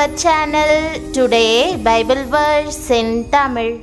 our channel. Today, Bible verse in Tamil.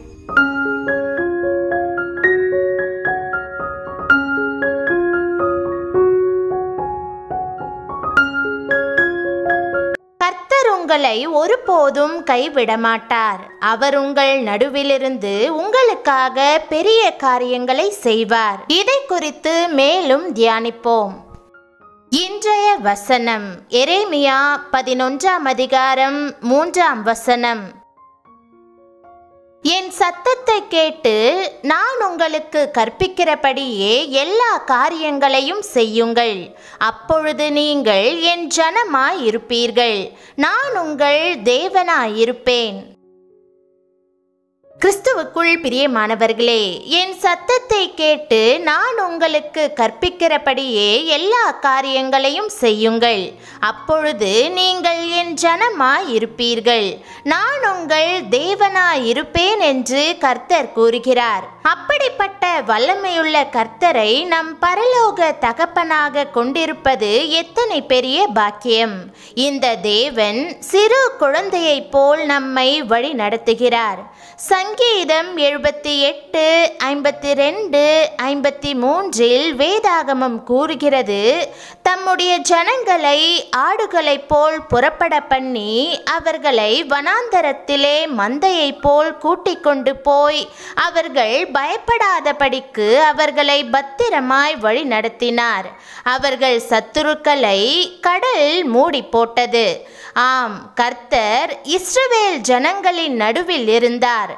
கர்த்தர் உங்களை ஒருபோதும் கைவிட மாட்டார் அவர் உங்கள் நடுவிலிருந்து உங்களுக்காக பெரிய காரியங்களை செய்வார் இதை குறித்து மேலும் தியானிப்போம் இன்றைய வசனம் எரேமியா பதினொன்றாம் அதிகாரம் மூன்றாம் வசனம் என் சத்தத்தை கேட்டு நான் உங்களுக்கு கற்பிக்கிறபடியே எல்லா காரியங்களையும் செய்யுங்கள் அப்பொழுது நீங்கள் என் ஜனமாய் இருப்பீர்கள் நான் உங்கள் தேவனாயிருப்பேன் கிறிஸ்துவுக்குள் பிரியமானவர்களே என் சத்தத்தை கேட்டு நான் உங்களுக்கு கற்பிக்கிறபடியே எல்லா காரியங்களையும் செய்யுங்கள் அப்பொழுது நீங்கள் என் ஜனமாய் இருப்பீர்கள் நான் உங்கள் தேவனாய் இருப்பேன் என்று கர்த்தர் கூறுகிறார் அப்படிப்பட்ட வல்லமையுள்ள கர்த்தரை நம் பரலோக தகப்பனாக கொண்டிருப்பது எத்தனை பெரிய பாக்கியம் இந்த தேவன் சிறு குழந்தையைப் போல் நம்மை வழி நடத்துகிறார் சங்கீதம் எழுபத்தி எட்டு ஐம்பத்தி ரெண்டு ஐம்பத்தி மூன்றில் வேதாகமம் கூறுகிறது தம்முடைய ஜனங்களை ஆடுகளைப் போல் புறப்பட பண்ணி அவர்களை வனாந்தரத்திலே மந்தையைப் போல் கூட்டிக் கொண்டு போய் அவர்கள் பயப்படாதபடிக்கு அவர்களை பத்திரமாய் வழி நடத்தினார் அவர்கள் சத்துருக்களை கடல் மூடி போட்டது ஆம் கர்த்தர் இஸ்ரவேல் ஜனங்களின் நடுவில் இருந்தார்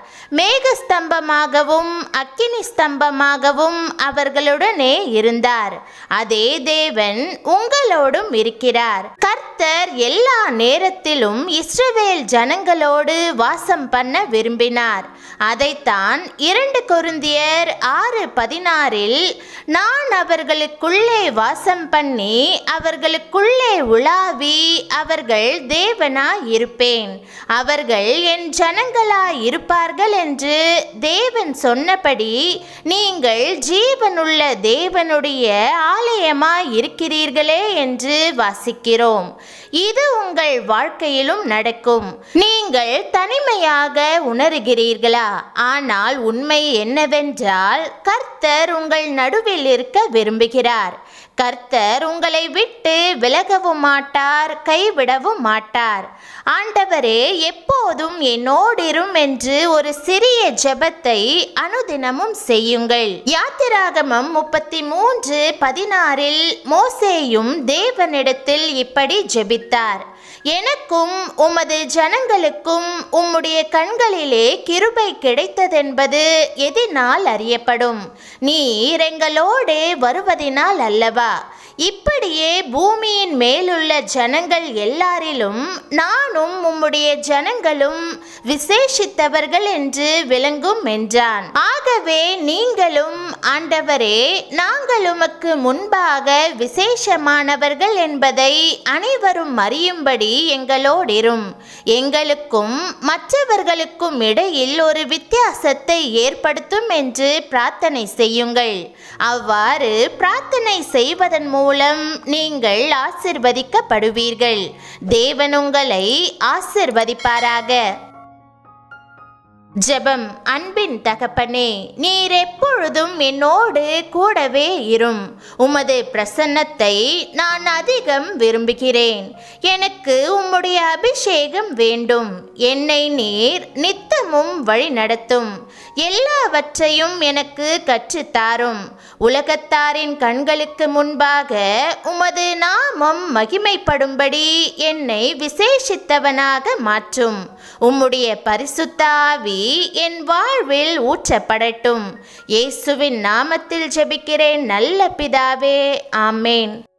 மேகஸ்தம்பமாகவும் அக்கினி ஸ்தம்பமாகவும் அவர்களுடனே இருந்தார் அதே தேவன் உங்களோடும் இருக்கிறார் கர்த்தர் எல்லா நேரத்திலும் இஸ்ரவேல் ஜனங்களோடு வாசம் பண்ண விரும்பினார் அதைத்தான் இரண்டு கொருந்தியர் ஆறு பதினாறில் நான் அவர்களுக்குள்ளே வாசம் பண்ணி அவர்களுக்குள்ளே உலாவி அவர்கள் தேவனாய் இருப்பேன் அவர்கள் என் ஜனங்களாய் இருப்பார்கள் என்று தேவன் சொன்னபடி நீங்கள் ஜீவனுள்ள தேவனுடைய ஆலயமாய் இருக்கிறீர்களே என்று வாசிக்கிறோம் இது உங்கள் வாழ்க்கையிலும் நடக்கும் நீங்கள் தனிமையாக உணர்கிறீர்களா ஆனால் உண்மை என்னவென்றால் கர்த்தர் உங்கள் நடுவில் இருக்க விரும்புகிறார் கர்த்தர் உங்களை விட்டு விலகவும் மாட்டார் கைவிடவும் மாட்டார் ஆண்டவரே எப்போதும் என்னோடிரும் என்று ஒரு சிறிய ஜெபத்தை அனுதினமும் செய்யுங்கள் யாத்திராகமம் முப்பத்தி மூன்று பதினாறில் மோசேயும் தேவனிடத்தில் இப்படி ஜெபித்தார் எனக்கும் உமது ஜனங்களுக்கும் உம்முடைய கண்களிலே கிருபை கிடைத்ததென்பது எதினால் அறியப்படும் நீர் எங்களோடு வருவதினால் அல்லவா இப்படியே பூமியின் மேலுள்ள ஜனங்கள் எல்லாரிலும் நானும் உம்முடைய ஜனங்களும் விசேஷித்தவர்கள் என்று விளங்கும் என்றான் ஆகவே நீங்களும் ஆண்டவரே நாங்கள் உமக்கு முன்பாக விசேஷமானவர்கள் என்பதை அனைவரும் அறியும்படி எங்களோடிரும் எங்களுக்கும் மற்றவர்களுக்கும் இடையில் ஒரு வித்தியாசத்தை ஏற்படுத்தும் என்று பிரார்த்தனை செய்யுங்கள் அவ்வாறு பிரார்த்தனை செய்வதன் மூலம் நீங்கள் ஆசிர்வதிக்கப்படுவீர்கள் தேவன் உங்களை ஆசிர்வதிப்பாராக ஜெபம் அன்பின் தகப்பனே நீர் எப்பொழுதும் என்னோடு கூடவே இரும் உமது பிரசன்னத்தை நான் அதிகம் விரும்புகிறேன் எனக்கு உம்முடைய அபிஷேகம் வேண்டும் என்னை நீர் நித்தமும் வழி நடத்தும் எல்லாவற்றையும் எனக்கு கற்றுத்தாரும் உலகத்தாரின் கண்களுக்கு முன்பாக உமது நாமம் மகிமைப்படும்படி என்னை விசேஷித்தவனாக மாற்றும் உம்முடைய பரிசுத்த ஆவி என் வாழ்வில் ஊற்றப்படட்டும் இயேசுவின் நாமத்தில் ஜெபிக்கிறேன் நல்ல பிதாவே ஆமேன்